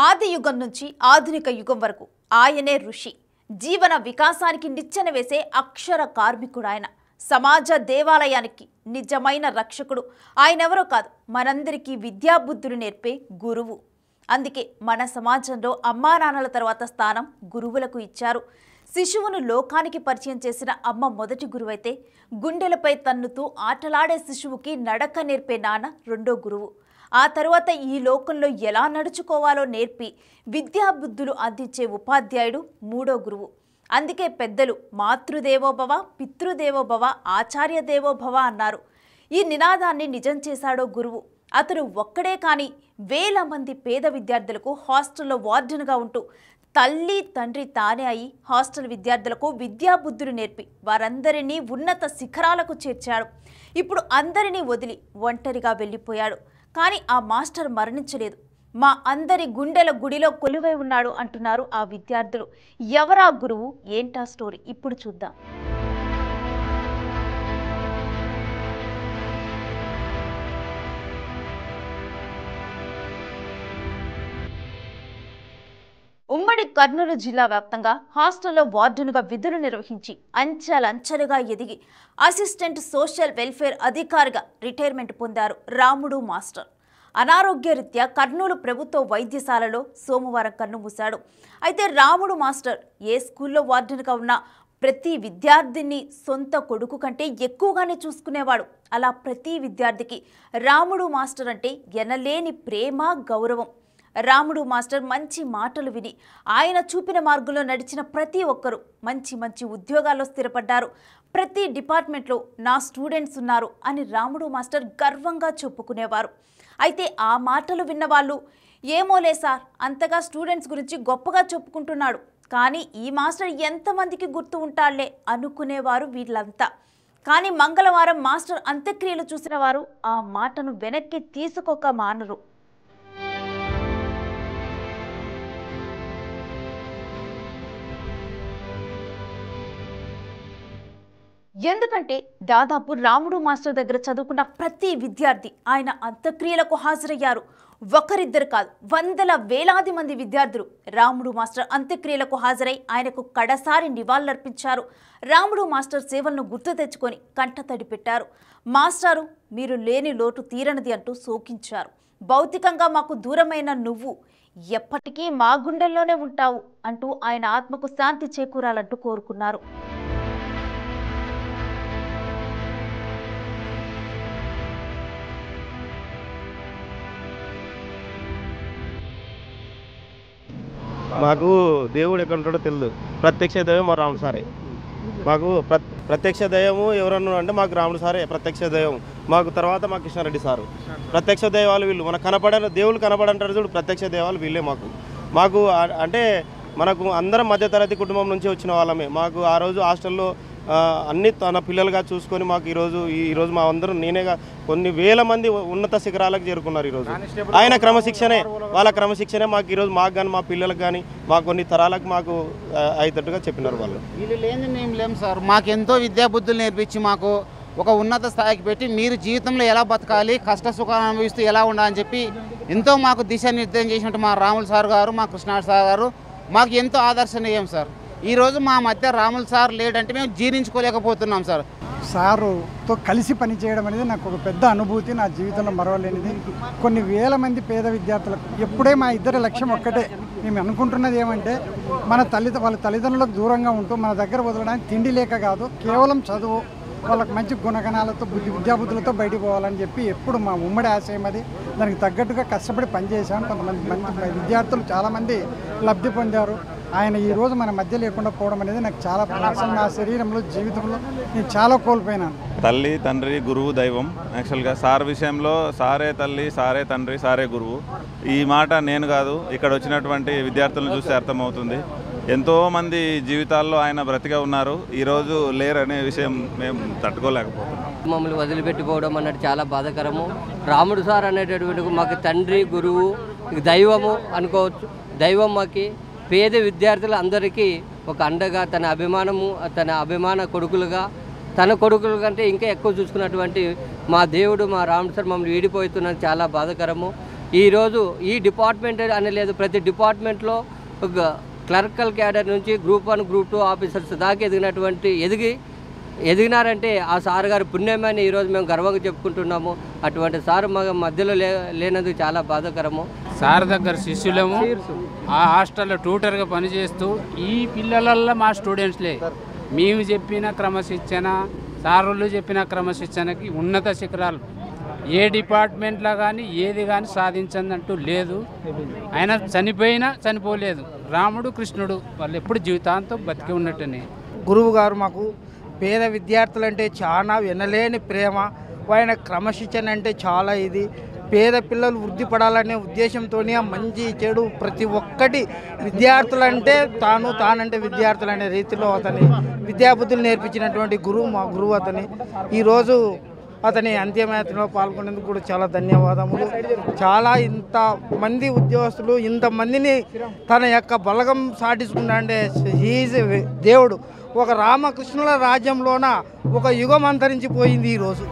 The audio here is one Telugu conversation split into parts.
ఆది యుగం నుంచి ఆధునిక యుగం వరకు ఆయనే ఋషి జీవన వికాసానికి నిచ్చెన వేసే అక్షర కార్మికుడు ఆయన సమాజ దేవాలయానికి నిజమైన రక్షకుడు ఆయనెవరో కాదు మనందరికీ విద్యాబుద్ధులు నేర్పే గురువు అందుకే మన సమాజంలో అమ్మా నాన్నల తర్వాత స్థానం గురువులకు ఇచ్చారు శిశువును లోకానికి పరిచయం చేసిన అమ్మ మొదటి గురువైతే గుండెలపై తన్నుతూ ఆటలాడే శిశువుకి నడక నేర్పే నాన్న రెండో గురువు ఆ తరువాత ఈ లోకంలో ఎలా నడుచుకోవాలో నేర్పి విద్యాబుద్ధులు అందించే ఉపాధ్యాయుడు మూడో గురువు అందుకే పెద్దలు మాతృదేవోభవ పితృదేవోభవ ఆచార్య దేవోభవ అన్నారు ఈ నినాదాన్ని నిజం చేశాడో గురువు అతను ఒక్కడే కాని వేల మంది పేద విద్యార్థులకు హాస్టల్లో వార్డెన్గా ఉంటూ తల్లి తండ్రి తానే అయి హాస్టల్ విద్యార్థులకు విద్యాబుద్ధులు నేర్పి వారందరినీ ఉన్నత శిఖరాలకు చేర్చాడు ఇప్పుడు అందరినీ వదిలి ఒంటరిగా వెళ్ళిపోయాడు కానీ ఆ మాస్టర్ మరణించలేదు మా అందరి గుండెల గుడిలో కొలువై ఉన్నాడు అంటున్నారు ఆ విద్యార్థులు ఎవరా గురువు ఏంటా స్టోరీ ఇప్పుడు చూద్దాం ఉమ్మడి కర్నూలు జిల్లా వ్యాప్తంగా హాస్టల్లో వార్డునుగా విధులు నిర్వహించి అంచెలంచెలుగా ఎదిగి అసిస్టెంట్ సోషల్ వెల్ఫేర్ అధికారిగా రిటైర్మెంట్ పొందారు రాముడు మాస్టర్ అనారోగ్యరీత్యా కర్నూలు ప్రభుత్వ వైద్యశాలలో సోమవారం కన్నుమూశాడు అయితే రాముడు మాస్టర్ ఏ స్కూల్లో వార్డునుగా ఉన్నా ప్రతి విద్యార్థిని సొంత కొడుకు కంటే ఎక్కువగానే చూసుకునేవాడు అలా ప్రతి విద్యార్థికి రాముడు మాస్టర్ అంటే ఎనలేని ప్రేమ గౌరవం రాముడు మాస్టర్ మంచి మాటలు విని ఆయన చూపిన మార్గంలో నడిచిన ప్రతి ఒక్కరూ మంచి మంచి ఉద్యోగాల్లో స్థిరపడ్డారు ప్రతి డిపార్ట్మెంట్లో నా స్టూడెంట్స్ ఉన్నారు అని రాముడు మాస్టర్ గర్వంగా చెప్పుకునేవారు అయితే ఆ మాటలు విన్నవాళ్ళు ఏమోలే సార్ అంతగా స్టూడెంట్స్ గురించి గొప్పగా చెప్పుకుంటున్నాడు కానీ ఈ మాస్టర్ ఎంతమందికి గుర్తు ఉంటాళ్లే అనుకునేవారు వీళ్ళంతా కానీ మంగళవారం మాస్టర్ అంత్యక్రియలు చూసిన వారు ఆ మాటను వెనక్కి తీసుకోక మానరు ఎందుకంటే దాదాపు రాముడు మాస్టర్ దగ్గర చదువుకున్న ప్రతి విద్యార్థి ఆయన అంత్యక్రియలకు హాజరయ్యారు ఒకరిద్దరు కాదు వందల వేలాది మంది విద్యార్థులు రాముడు మాస్టర్ అంత్యక్రియలకు హాజరై ఆయనకు కడసారి నివాళులర్పించారు రాముడు మాస్టర్ సేవలను గుర్తు తెచ్చుకొని కంటతడి పెట్టారు మాస్టారు మీరు లేని లోటు తీరనిది అంటూ శోకించారు భౌతికంగా మాకు దూరమైన నువ్వు ఎప్పటికీ మా గుండెల్లోనే ఉంటావు అంటూ ఆయన ఆత్మకు శాంతి చేకూరాలంటూ కోరుకున్నారు మాకు దేవుడు ఎక్కడ ఉంటాడో తెలియదు ప్రత్యక్ష దైవం మా రాముడు సారే మాకు ప్ర ప్రత్యక్ష దైవము ఎవరన్నా అంటే మాకు రాముడు సారే ప్రత్యక్ష దైవం మాకు తర్వాత మా కృష్ణారెడ్డి సారు ప్రత్యక్ష దైవాలు వీళ్ళు మన కనపడ దేవుళ్ళు కనపడంటారు చూడు ప్రత్యక్ష దైవాలు వీళ్ళే మాకు మాకు ఆ- అంటే మనకు అందరం మధ్యతరగతి కుటుంబం నుంచి వచ్చిన వాళ్ళమే మాకు ఆ రోజు హాస్టల్లో ఆ, అన్ని తన పిల్లలుగా చూసుకొని మాకు ఈరోజు ఈ- ఈరోజు మా అందరం నేనేగా కొన్ని వేల మంది ఉన్నత శిఖరాలకు చేరుకున్నారు ఈరోజు ఆయన క్రమశిక్షణే వాళ్ళ క్రమశిక్షణే మాకు ఈరోజు మాకు కానీ మా పిల్లలకు కానీ మా కొన్ని తరాలకు మాకు ఆ, అయ్యేటట్టుగా చెప్పినారు వాళ్ళు వీళ్ళు లేని మేము లేము సార్ మాకెంతో విద్యాబుద్ధులు నేర్పించి మాకు ఒక ఉన్నత స్థాయికి పెట్టి మీరు జీవితంలో ఎలా బతకాలి కష్ట సుఖాలు అనుభవిస్తూ ఎలా ఉండాలని చెప్పి ఎంతో మాకు దిశానిర్దేశం చేసినట్టు మా రాములు సార్ గారు మా కృష్ణాడు సార్ గారు మాకు ఎంతో ఆదర్శనీయం సార్ ఈరోజు మా మధ్య రాములు సార్ లేడంటే మేము జీర్ణించుకోలేకపోతున్నాం సార్ సారుతో కలిసి పనిచేయడం అనేది నాకు ఒక పెద్ద అనుభూతి నా జీవితంలో మరవలేనిది కొన్ని వేల మంది పేద విద్యార్థులకు ఎప్పుడే మా ఇద్దరి లక్ష్యం ఒక్కటే మేము అనుకుంటున్నది ఏమంటే మన తల్లి వాళ్ళ తల్లిదండ్రులకు దూరంగా ఉంటూ మన దగ్గర వదలడానికి తిండి లేక కాదు కేవలం చదువు వాళ్ళకి మంచి గుణగణాలతో బుద్ధి విద్యాబుద్ధులతో బయటికి పోవాలని చెప్పి ఎప్పుడు మా ఉమ్మడి ఆశయం అది దానికి తగ్గట్టుగా కష్టపడి పనిచేశాం కొంతమంది మంచి విద్యార్థులు చాలామంది లబ్ధి పొందారు ఆయన ఈ రోజు మన మధ్య లేకుండా పోవడం అనేది నాకు చాలా అసలు నా శరీరంలో జీవితంలో నేను చాలా కోల్పోయినాను తల్లి తండ్రి గురువు దైవం యాక్చువల్గా సార్ విషయంలో సారే తల్లి సారే తండ్రి సారే గురువు ఈ మాట నేను కాదు ఇక్కడ వచ్చినటువంటి విద్యార్థులను చూస్తే అర్థమవుతుంది ఎంతో మంది జీవితాల్లో ఆయన బ్రతిగా ఉన్నారు ఈరోజు లేరనే విషయం మేము తట్టుకోలేకపోతున్నాం మమ్మల్ని వదిలిపెట్టిపోవడం అన్నట్టు చాలా బాధాకరము రాముడు సార్ అనేటటువంటి మాకు తండ్రి గురువు దైవము అనుకోవచ్చు దైవం మాకి పేద విద్యార్థులు అందరికీ ఒక అండగా తన అభిమానము తన అభిమాన కొడుకులుగా తన కొడుకుల కంటే ఇంకా ఎక్కువ చూసుకున్నటువంటి మా దేవుడు మా రాముడు సార్ మమ్మల్ని వీడిపోతున్నది చాలా బాధాకరము ఈరోజు ఈ డిపార్ట్మెంట్ అని లేదు ప్రతి డిపార్ట్మెంట్లో ఒక క్లర్కల్ క్యాడర్ నుంచి group one group two officers దాకా ఎదిగినటువంటి ఎదిగి ఎదిగినారంటే ఆ సార్ గారి పుణ్యమని ఈరోజు మేము గర్వంగా చెప్పుకుంటున్నాము అటువంటి సార్ మా మధ్యలో లే లేనందుకు చాలా బాధాకరము సార్ దగ్గర శిష్యులము ఆ హాస్టల్లో ట్యూటర్గా పనిచేస్తూ ఈ పిల్లలల్లో మా స్టూడెంట్స్లే మేము చెప్పిన క్రమశిక్షణ సారులు చెప్పిన క్రమశిక్షణకి ఉన్నత శిఖరాలు ఏ డిపార్ట్మెంట్లో కానీ ఏది కానీ సాధించదంటూ లేదు ఆయన చనిపోయినా చనిపోలేదు రాముడు కృష్ణుడు వాళ్ళు ఎప్పుడు జీవితాంతం బతికి ఉన్నట్టునే గురువు గారు మాకు పేద విద్యార్థులంటే చాలా వినలేని ప్రేమ ఆయన క్రమశిక్షణ అంటే చాలా ఇది పేద పిల్లలు వృద్ధి పడాలనే ఉద్దేశంతోనే మంచి చెడు ప్రతి ఒక్కటి విద్యార్థులంటే తాను తానంటే విద్యార్థులు అనే రీతిలో అతని విద్యాబుద్ధులు నేర్పించినటువంటి గురువు మా గురువు అతని ఈరోజు అతని అంత్యయాత్రలో పాల్గొనేందుకు కూడా చాలా ధన్యవాదములు చాలా ఇంత మంది ఉద్యోగస్తులు ఇంతమందిని తన యొక్క బలగం సాటించుకున్నా అంటే హీజ్ దేవుడు ఒక రామకృష్ణుల రాజ్యంలోన ఒక యుగం అంతరించిపోయింది ఈరోజు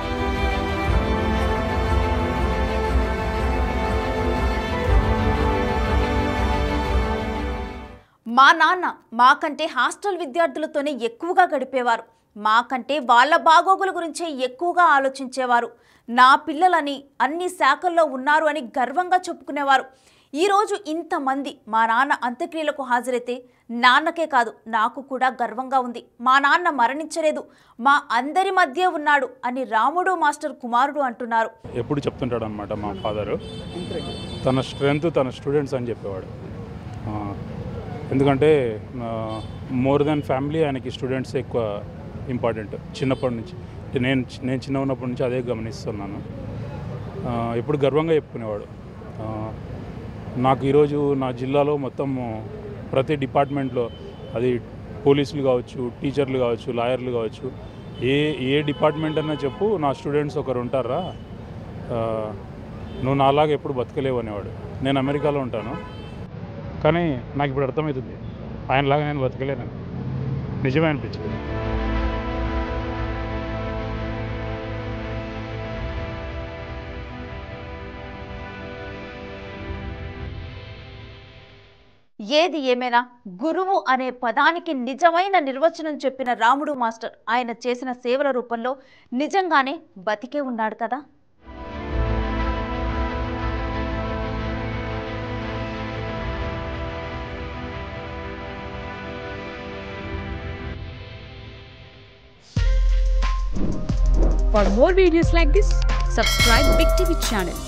మా నాన్న మాకంటే హాస్టల్ విద్యార్థులతోనే ఎక్కువగా గడిపేవారు మాకంటే వాళ్ళ బాగోగుల గురించే ఎక్కువగా ఆలోచించేవారు నా పిల్లలని అన్ని శాఖల్లో ఉన్నారు అని గర్వంగా చెప్పుకునేవారు ఈరోజు ఇంతమంది మా నాన్న అంత్యక్రియలకు హాజరైతే నాన్నకే కాదు నాకు కూడా గర్వంగా ఉంది మా నాన్న మరణించలేదు మా అందరి మధ్య ఉన్నాడు అని రాముడు మాస్టర్ కుమారుడు అంటున్నారు ఎప్పుడు చెప్తుంటాడు అనమాట మా ఫాదరు తన స్ట్రెంగ్త్ తన స్టూడెంట్స్ అని చెప్పేవాడు ఆ, ఎందుకంటే మోర్ దెన్ ఫ్యామిలీ ఆయనకి స్టూడెంట్స్ ఎక్కువ ఇంపార్టెంట్ చిన్నప్పటి నుంచి అంటే నేను నేను చిన్న ఉన్నప్పటి నుంచి అదే గమనిస్తున్నాను ఆ, ఎప్పుడు గర్వంగా చెప్పుకునేవాడు ఆ, నాకు ఈరోజు నా జిల్లాలో మొత్తం ప్రతి డిపార్ట్మెంట్లో అది పోలీసులు కావచ్చు టీచర్లు కావచ్చు లాయర్లు కావచ్చు ఏ ఏ డిపార్ట్మెంట్ అన్నా చెప్పు నా స్టూడెంట్స్ ఒకరు ఉంటారా ఆ, నువ్వు నాలాగా ఎప్పుడు బతకలేవు అనేవాడు నేను అమెరికాలో ఉంటాను కానీ నాకు ఇప్పుడు అర్థమవుతుంది ఆయనలాగా నేను బతకలేను నిజమే అనిపించింది ఏది ఏమైనా గురువు అనే పదానికి నిజమైన నిర్వచనం చెప్పిన రాముడు మాస్టర్ ఆయన చేసిన సేవల రూపంలో నిజంగానే బతికే ఉన్నాడు కదా For more videos like this, subscribe Big TV channel